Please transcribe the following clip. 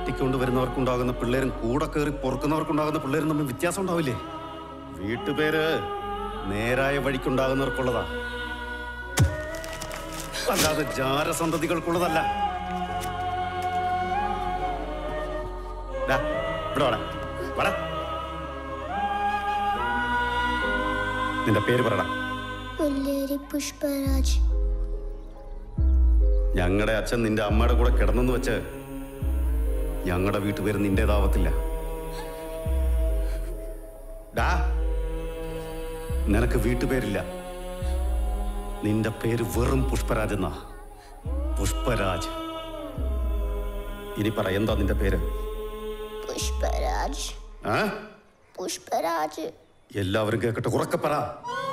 തട്ടിക്കൊണ്ട് വരുന്നവർക്കുണ്ടാകുന്ന പിള്ളേരും കൂടെ കയറി പൊറുക്കുന്നവർക്കുണ്ടാകുന്ന പിള്ളേരും തമ്മിൽ വ്യത്യാസം ഉണ്ടാവില്ലേ വീട്ടുപേര് നേരായ വഴിക്കുണ്ടാകുന്നവർക്കുള്ളതാ അല്ലാതെ ജാരസന്തതികൾക്കുള്ളതല്ല ഡാ, ഇവിടെ വാടാ. വാടാ. നിന്റെ പേര് പറടാ മുല്ലേരി പുഷ്പരാജ് ഞങ്ങളുടെ അച്ഛൻ നിന്റെ അമ്മയുടെ കൂടെ കിടന്നെന്ന് വെച്ച് ഞങ്ങളുടെ വീട്ടുപേര് നിന്റേതാവത്തില്ല ഡാ നിനക്ക് വീട്ടുപേരില്ല നിന്റെ പേര് വെറും പുഷ്പരാജ് എന്നാ പുഷ്പരാജ് ഇനി പറ എന്താ നിന്റെ പേര് പുഷ്പരാജ് ആ പുഷ്പരാജ് എല്ലാവരും കേൾക്കട്ടെ ഉറക്കെ പറ